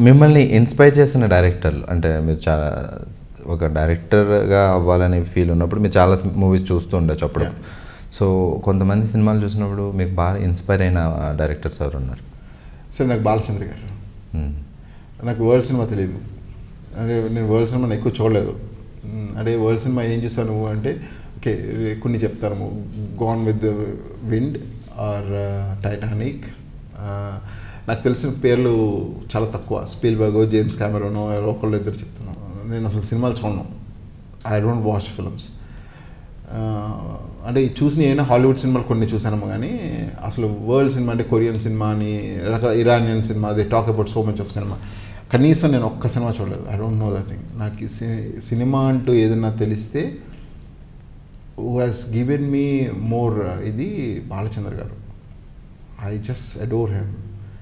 మిమ్మల్ని ఇన్స్పైర్ చేసిన డైరెక్టర్లు అంటే మీరు చాలా ఒక డైరెక్టర్గా అవ్వాలని ఫీల్ ఉన్నప్పుడు మీరు చాలా మూవీస్ చూస్తూ ఉండొచ్చు అప్పుడు సో కొంతమంది సినిమాలు చూసినప్పుడు మీకు బాగా ఇన్స్పైర్ అయిన డైరెక్టర్స్ ఎవరు ఉన్నారు సరే నాకు బాలచంద్ర గారు మ్మ్. నాకు వరల్డ్ సినిమా తెలియదు అదే నేను వరల్డ్ సినిమా ఎక్కువ చూడలేదు మ్, అదే వరల్డ్ సినిమా ఏం చూసాను నువ్వు అంటే ఓకే కొన్ని చెప్తాను gone with the wind or Titanic నాకు తెలిసిన పేర్లు చాలా తక్కువ స్పీల్ బర్గ్ జేమ్స్ కెమెరోన్ ఒకళ్ళు ఇద్దరు చెప్తున్నాను నేను అసలు సినిమాలు చూడను ఐ డోంట్ వాచ్ ఫిల్మ్స్ అంటే ఈ చూసిన ఏమైనా హాలీవుడ్ సినిమాలు కొన్ని చూసాను కానీ అసలు వరల్డ్ సినిమా అంటే కొరియన్ సినిమా అని రకరకాల Iranian cinema they talk about so much of cinema కనీసం నేను ఒక్క సినిమా చూడలేదు I don't know that thing నాకు ఈ సి- సినిమా అంటూ ఏదైనా తెలిస్తే who has given me more ఇది Balachandra garu I just adore him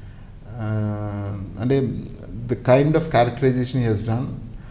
అంటే the kind of characterisation he's done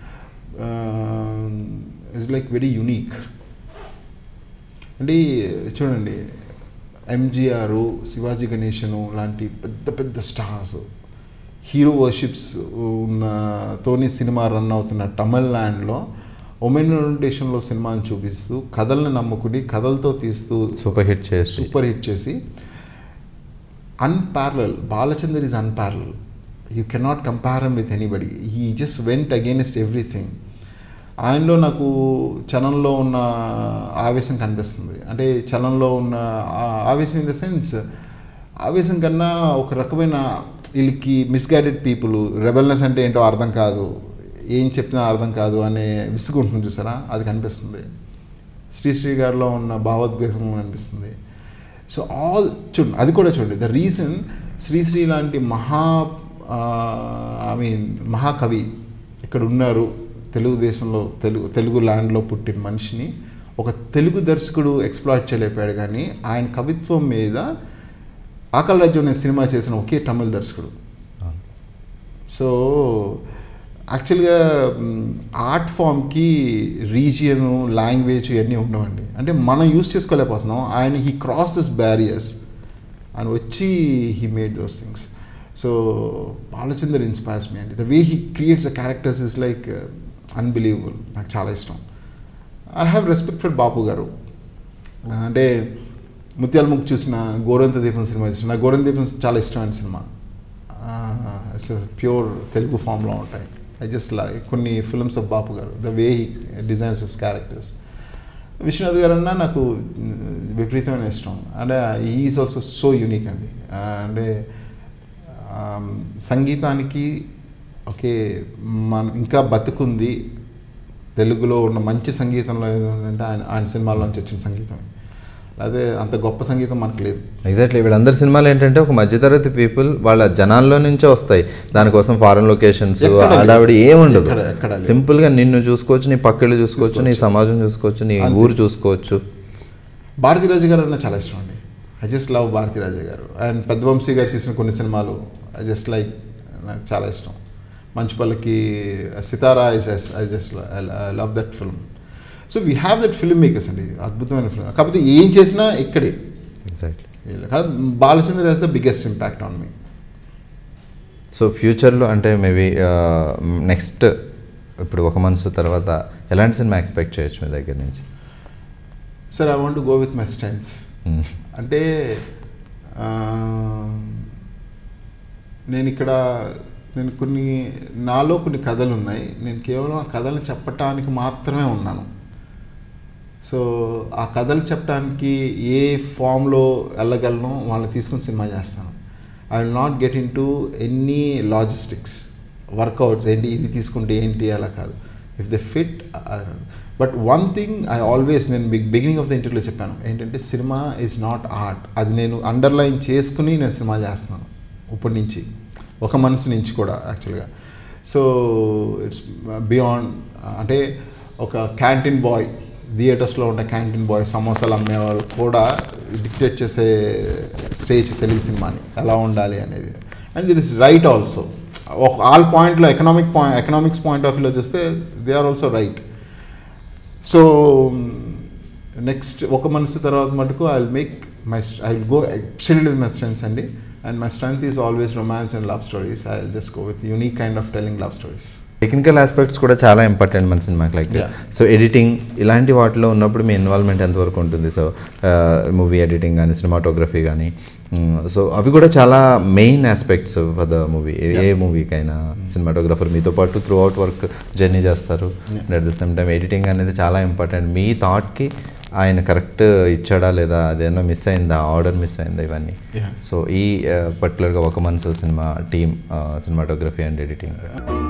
is like very unique అంటే చూడండి ఎంజిఆర్ శివాజీ గణేశను లాంటి పెద్ద పెద్ద స్టార్స్ హీరో వర్షిప్స్ ఉన్న తోని సినిమా రన్ అవుతున్న తమిళ ల్యాండ్లో ఒమెన్ ఓరియంటేషన్లో సినిమాని చూపిస్తూ కథల్ని నమ్ముకుని కథలతో తీస్తూ సూపర్ హిట్ చేసి సూపర్ హిట్ చేసి unparalleled Balachander is unparalleled you cannot compare with anybody he just went against everything ఆయనలో నాకు చలంలో ఉన్న ఆవేశం కనిపిస్తుంది అంటే చలంలో ఉన్న ఆ ఆవేశం ఇన్ ద సెన్స్ ఆవేశం కన్నా ఒక రకమైన వీళ్ళకి మిస్గైడెడ్ పీపుల్ రెబల్నెస్ అంటే ఏంటో అర్థం కాదు ఏం చెప్పినా అర్థం కాదు అనే విసుగు ఉంటుంది చూసారా అది కనిపిస్తుంది శ్రీశ్రీ గారిలో ఉన్న భావోద్వేగం అనిపిస్తుంది సో ఆల్ చూడండి అది కూడా చూడండి ద రీజన్ శ్రీశ్రీ లాంటి మహా ఐ మీన్ మహాకవి ఇక్కడ ఉన్నారు తెలుగుదేశంలో తెలుగు తెలుగు ల్యాండ్లో పుట్టిన మనిషిని ఒక తెలుగు దర్శకుడు ఎక్స్ప్లాయిట్ చేయలేకపోయాడు కానీ ఆయన కవిత్వం మీద ఆకలి రాజ్యం అనే సినిమా చేసిన ఒకే తమిళ దర్శకుడు సో యాక్చువల్గా ఆర్ట్ ఫామ్కి రీజియన్ లాంగ్వేజ్ ఇవన్నీ ఉండవండి అంటే మనం యూస్ చేసుకోలేకపోతున్నాం ఆయన హీ క్రాస్ దిస్ బ్యారియర్స్ ఆయన వచ్చి he made those things so Balachander inspires me అండి the way he creates a characters is like unbelievable నాకు చాలా ఇష్టం I have respect for Bapu garu అంటే ముత్యాల ముగ్గు చూసిన గోరంత దీపం సినిమా చూసిన నాకు గోరంత దీపం చాలా ఇష్టమైన సినిమా ఇట్స్ ప్యూర్ తెలుగు ఫామ్లో ఉంటాయి ఐ జస్ట్ లైక్ కొన్ని films of Bapu garu the way he designs of characters Viswanath garu అన్నా నాకు విపరీతమైన ఇష్టం అంటే ఈజ్ ఆల్సో సో యూనిక్ అండి అంటే సంగీతానికి ఓకే మనం ఇంకా బతుకుంది తెలుగులో ఉన్న మంచి సంగీతంలో ఏంటంటే ఆయన ఆయన సినిమాల్లోంచి వచ్చిన సంగీతం అదే అంత గొప్ప సంగీతం మనకు లేదు ఎగ్జాక్ట్లీ వీళ్ళందరి సినిమాలు ఏంటంటే ఒక మధ్యతరగతి పీపుల్ వాళ్ళ జనాల్లో నుంచే వస్తాయి దానికోసం ఫారెన్ లొకేషన్స్ ఎక్కడ లేదు. ఆడావిడి ఏముండదు ఎక్కడ- ఎక్కడ లేదు. సింపుల్ గా నిన్ను చూసుకోవచ్చు నీ పక్కళ్ళు చూసుకోవచ్చు నీ సమాజం చూసుకోవచ్చు నీ అంతే. ఊరు చూసుకోవచ్చు భారతీరాజు గారు అన్న చాలా ఇష్టం అండి ఐ జస్ట్ లవ్ భారతీరాజు గారు అండ్ పెద్దవంశీ గారు తీసిన కొన్ని సినిమాలు ఐ జస్ట్ లైక్ నాకు చాలా ఇష్టం Manchupallaki Sitara is I just love that film so we have that film makers అండి అద్భుతమైన ఫిల్మ్ కాకపోతే ఏం చేసినా ఇక్కడే ఎగ్జాక్ట్లీ కానీ Balachandra has the biggest impact on me so ఫ్యూచర్లో అంటే మేబీ నెక్స్ట్ ఇప్పుడు ఒక మనసు తర్వాత ఎలాంటి సినిమా ఎక్స్పెక్ట్ చేయొచ్చు మీ దగ్గర నుంచి sir I want go with my strengths hmm. అంటే ఆ, నేను ఇక్కడ నేను కొన్ని నాలో కొన్ని కథలు ఉన్నాయి నేను కేవలం ఆ కథలను చెప్పటానికి మాత్రమే ఉన్నాను సో ఆ కథలు చెప్పడానికి ఏ ఫామ్లో వెళ్ళగలను వాళ్ళని తీసుకుని సినిమా చేస్తాను I will not get into any logistics workouts ఏంటి ఇది తీసుకుంటే ఏంటి అలా కాదు if the fit but one thing I always నేను బిగ్ బిగినింగ్ ఆఫ్ ద ఇంటర్వ్యూలో చెప్పాను ఏంటంటే సినిమా ఈజ్ నాట్ ఆర్ట్ అది నేను అండర్లైన్ చేసుకుని నేను సినిమా చేస్తున్నాను ఇప్పటి నుంచి ఒక మనసు నుంచి కూడా యాక్చువల్గా సో ఇట్స్ బియాండ్ అంటే ఒక క్యాంటీన్ బాయ్ థియేటర్స్లో ఉండే క్యాంటీన్ బాయ్ సమోసాలు అమ్మేవాళ్ళు కూడా డిక్టేట్ చేసే స్టేజ్ తెలుగు సినిమాని ఎలా ఉండాలి అనేది and it is right also ఒక ఆల్ పాయింట్లో economic point economics point of వ్యూలో చూస్తే they are also right so next Oka Manasu తర్వాత మటుకు I will make my I will go excellent with my strengths అండి And my strength is always romance and love stories. I'll just go with unique kind of telling love stories. Technical aspects కూడా చాలా important మన సినిమాకి like Yeah. So editing ఇలాంటి వాటిలో ఉన్నప్పుడు మీ involvement ఎంతవరకు ఉంటుంది సో మూవీ ఎడిటింగ్ కానీ సినిమాటోగ్రఫీ కానీ సో అవి కూడా చాలా main aspects for the movie ఏ మూవీకైనా సినిమాటోగ్రఫర్ మీతో పాటు త్రూ అవుట్ వర్క్ జర్నీ చేస్తారు and at the same time editing అనేది చాలా ఇంపార్టెంట్ మీ థాట్కి ఆయన కరెక్ట్ ఇచ్చాడా లేదా అదేమన్నా మిస్ అయిందా ఆర్డర్ మిస్ అయిందా ఇవన్నీ Yeah. సో ఈ పర్టికులర్గా Oka Manasu cinema team cinematography and editing